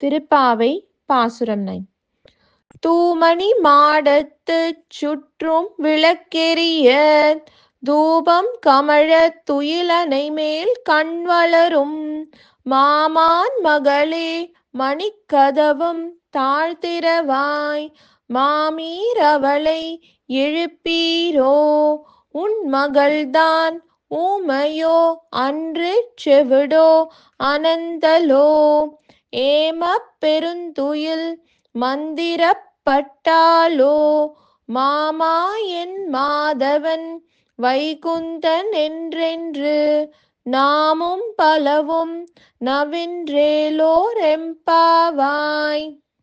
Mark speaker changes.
Speaker 1: திருப்பாவை பாசுரம் நை தூமணி மாடத்துச் சுற்றும் விளக்கெரிய தூபம் கமழத் துயிலனை மேல் கண் வளரும் மாமான் மகளே மணிக்கதவம் தாழ்த்திரவாய் மாமீர் அவளை எழுப்பீரோ உன் மகள்தான் ஊமையோ அன்று செவிடோ அனந்தலோ ஏமப் பெருந்துயில் மந்திரப்பட்டாலோ மாமா என் மாதவன் வைகுந்தன் என்றென்று நாமும் பலவும் நவின்றேலோரெம்பாவாய்